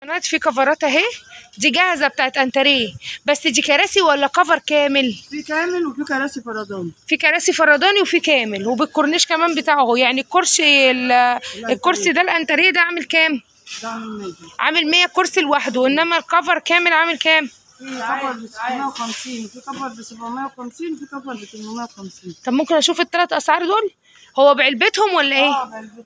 بنات في كفرات اهي دي جاهزه بتاعت انتريه بس دي كراسي ولا كفر كامل في كامل وفي كراسي فردان في كراسي فرداني وفي كامل وبالكورنيش كمان بتاعه يعني الكرسي ال- الكرسي ده الانتريه ده عامل كام ده عامل مية عامل 100 كرسي لوحده انما الكفر كامل عامل كام في كفر ب 650 في كفر ب 750 وفي كفر ب 850 طب ممكن اشوف الثلاث اسعار دول هو بعلبتهم ولا ايه اه بعلبتهم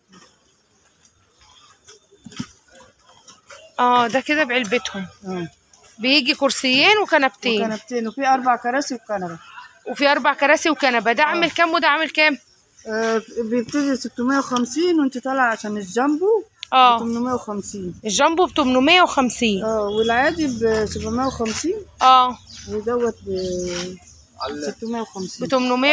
اه ده كده بعلبتهم اه بيجي كرسيين وكنبتين وكنبتين وفي اربع كراسي وكنبه وفي اربع كراسي وكنبه ده عامل كام وده عامل كام آه بيبتدي 650 وانت طالعه عشان الجامبو اه 850 الجامبو ب 850 اه والعادي ب 750 اه ودوت ب ب 650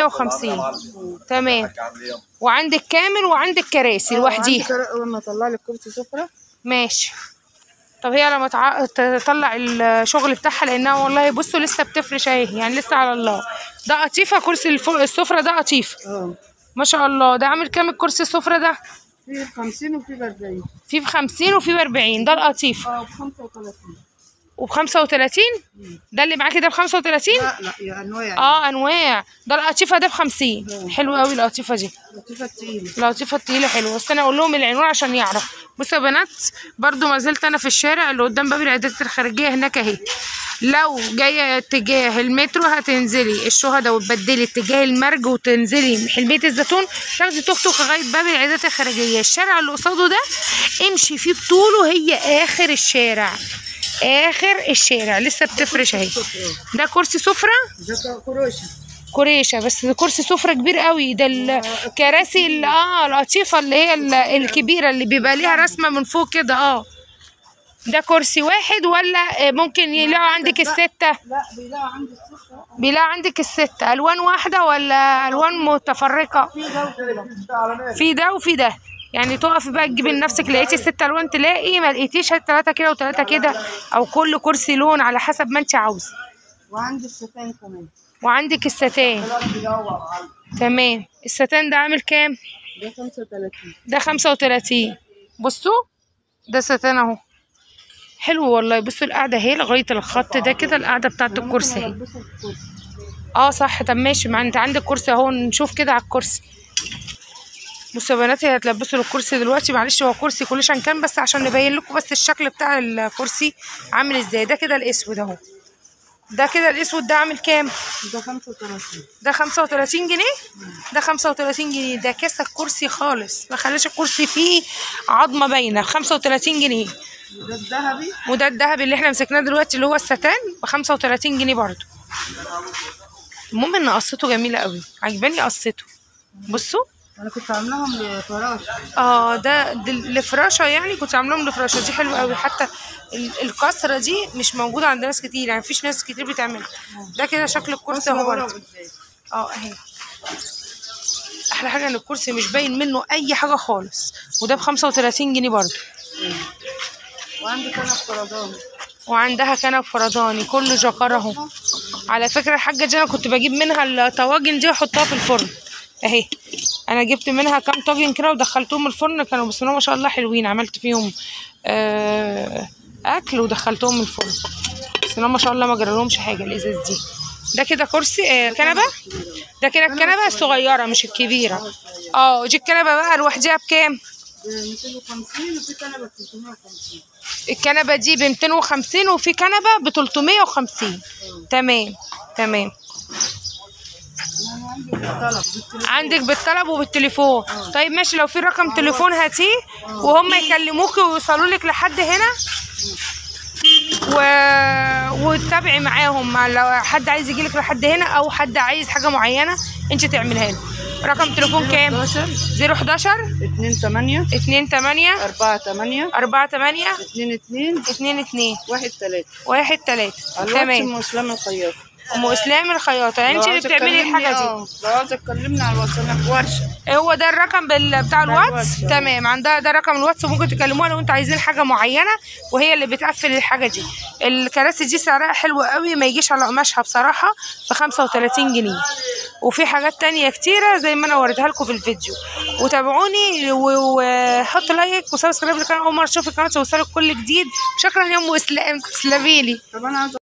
850 تمام وعندك كامل وعندك كراسي لوحديها اول ما اطلع لك كرسي سفره ماشي طب هي لما تع... تطلع الشغل بتاعها لانها والله بصوا لسه بتفرش اهي يعني لسه على الله ده قطيفه كرسي الف... السفره ده قطيفه اه ما شاء الله ده عامل كام الكرسي السفره ده في ب 50 وفي ب 40 في ب 50 وفي ب 40 ده القطيفه اه ب 35 وب 35 ده اللي معاكي ده ب 35 لا لا يا انواع اه انواع ده القطيفه ده ب 50 حلوه قوي القطيفه دي لطيفه تقيله اللطيفه التقيله حلوه بس انا اقول لهم العنوان عشان يعرف بصوا يا بنات برضو ما زلت انا في الشارع اللي قدام باب العيادات الخارجيه هناك اهي لو جايه اتجاه المترو هتنزلي الشهداء وتبدلي اتجاه المرج وتنزلي حلميه الزيتون تاخدي توك توك لغايه باب العيادات الخارجيه الشارع اللي قصاده ده امشي فيه بطوله هي اخر الشارع اخر الشارع لسه بتفرش اهي ده كرسي سفره ده كروشه كوريشة بس ده كرسي سفرة كبير قوي ده الكراسي اللي اه القطيفة اللي هي ال- الكبيرة اللي بيبقى ليها رسمة من فوق كده اه ده كرسي واحد ولا آه، ممكن يلاقوا عندك الستة لا بيلاقوا عندي السفره بيلاقوا عندك الستة ألوان واحدة ولا ألوان متفرقة في ده وكده في ده وفي ده يعني تقفي بقى تجيبي لنفسك لقيتي الست الوان تلاقي ما لقيتيش هات تلاته كده وتلاته كده او كل كرسي لون على حسب ما انت عاوزه وعندي الستان كمان وعندك الستان تمام الستان ده عامل كام ده 35 ده خمسة وتلاتين بصوا ده ستان اهو حلو والله بصوا القعدة اهي لغاية الخط ده كده القعدة بتاعت الكرسي اهي البسه الكرسي اه صح طب ماشي ما انت عندك كرسي اهو نشوف كده على الكرسي بصوا يا بنات هي هتلبسوا الكرسي دلوقتي معلش هو كرسي كوليشن كان بس عشان نبين لكم بس الشكل بتاع الكرسي عامل ازاي ده كده الاسود اهو ده كده الاسود ده عامل كام ده 35 ده 35 جنيه ده 35 جنيه ده كاسة كرسي خالص ما خلاش الكرسي فيه عظمه باينه 35 جنيه وده الذهبي وده الذهب اللي احنا مسكناه دلوقتي اللي هو الستان ب 35 جنيه برضو المهم ان قصته جميله قوي عجباني قصته بصوا انا كنت عاملاهم لفراش اه ده, ده لفراشه يعني كنت عاملاهم لفراشه دي حلوه قوي حتى ال- الكسره دي مش موجوده عند ناس كتير يعني مفيش ناس كتير بتعملها ده كده شكل الكرسي اهو برضه اه اهي احلى حاجه ان الكرسي مش باين منه اي حاجه خالص وده ب 35 جنيه برضه وعندي كنب فردان وعندها كنب فرداني كله جكار اهو على فكره الحاجه دي انا كنت بجيب منها الطواجن دي واحطها في الفرن اهي انا جبت منها كام طاجن كده ودخلتهم الفرن كانوا بسم الله ما شاء الله حلوين عملت فيهم آه اكل ودخلتهم الفرن بسم الله ما شاء الله ما جرالهمش حاجه الازاز دي ده كده كرسي آه كنبه ده كده الكنبه الصغيره مش الكبيره اه دي الكنبه بقى لوحدها بكام ب 250 وفي كنبه ب 350 الكنبه دي ب 250 وفي كنبه ب 350 تمام تمام انا عندي طلب بالتليفون عندك بالطلب وبالتليفون طيب ماشي لو في رقم تليفون هاتيه وهم يكلموكي ويوصلوا لك لحد هنا و... وتتابعي معاهم مع- لو حد عايز يجيلك لحد هنا او حد عايز حاجه معينه انت تعملها له رقم تليفون كام 11 011 2 8 2 8 4 8 4 8 2 2 2 2 1 3 1 3 الواتس تمام ام اسلام الخياط ام اسلام الخياطه يعني انت اللي بتعملي الحاجه دي دي لو عاوزه تكلمني على الواتس انا في ورشه هو ده الرقم بال- بتاع الواتس الواتس، آه. تمام عندها ده رقم الواتس ممكن تكلموها لو انتوا عايزين حاجه معينه وهي اللي بتقفل الحاجه دي الكراسي دي سعرها حلو قوي ما يجيش على قماشها بصراحه ب 35 جنيه وفي حاجات تانية كتيرة زي ما انا وريتها لكم في الفيديو وتابعوني و- وحطوا لايك وسبسكرايب للقناة اول مرة تشوفوا القناة توصلك كل جديد شكرا يا ام اسلام تسلميلي طب انا عايزه